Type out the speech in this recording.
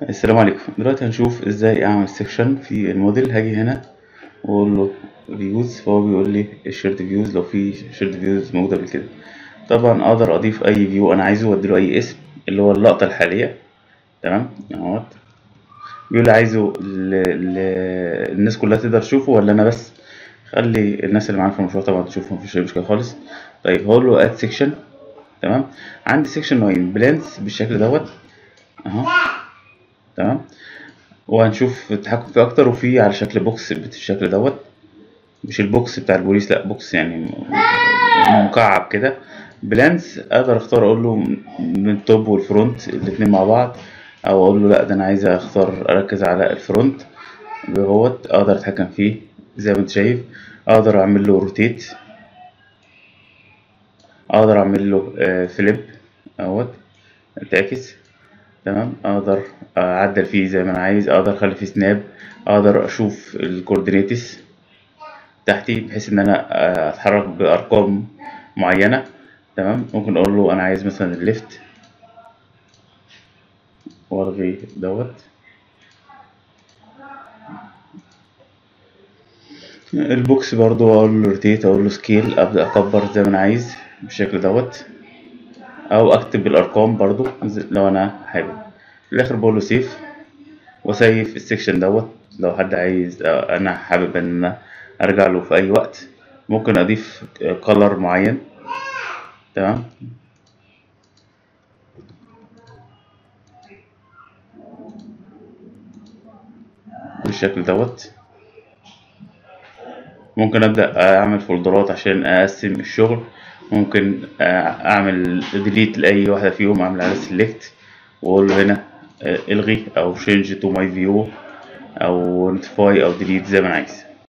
السلام عليكم دلوقتي هنشوف ازاي اعمل سيكشن في الموديل هاجي هنا واقول له فيوز فهو بيقول لي الشيرد فيوز لو في شيرد فيوز موجوده قبل كده طبعا اقدر اضيف اي فيو انا عايزه واديله اي اسم اللي هو اللقطه الحاليه تمام اهوت بيقول لي عايزه ل... ل... الناس كلها تقدر تشوفه ولا انا بس خلي الناس اللي معانا في المشروع طبعا تشوفه مفيش اي مشكله خالص طيب هقول له اد سيكشن تمام عندي سيكشن نوعين بلانس بالشكل دوت اهو تمام وهنشوف التحكم فيه اكتر وفي على شكل بوكس بالشكل دوت مش البوكس بتاع البوليس لا بوكس يعني مكعب كده بلانس اقدر اختار اقول له من التوب والفرونت الاتنين مع بعض او اقول له لا ده انا عايز اختار اركز على الفرونت اهوت اقدر اتحكم فيه زي ما انت شايف اقدر اعمل له روتيت اقدر اعمل له فليب اهوت تعكس تمام اقدر اعدل فيه زي ما انا عايز اقدر اخلي فيه سناب اقدر اشوف الكوردينيتس تحتي بحيث ان انا اتحرك بارقام معينه تمام ممكن اقول له انا عايز مثلا الليفت والغي دوت البوكس برضو اقول له روتيت اقول له سكيل ابدا اكبر زي ما انا عايز بالشكل دوت او اكتب الارقام برضو لو انا حابب في الاخر بقول له سيف وسيف السكشن دوت لو حد عايز انا حابب ان انا ارجع له في اي وقت ممكن اضيف كولر معين تمام بالشكل دوت ممكن ابدا اعمل فولدرات عشان اقسم الشغل ممكن اعمل ديليت لاي واحده فيهم اعمل على سيلكت واقول له هنا الغي او change to my view او notify او delete زي ما انا عايز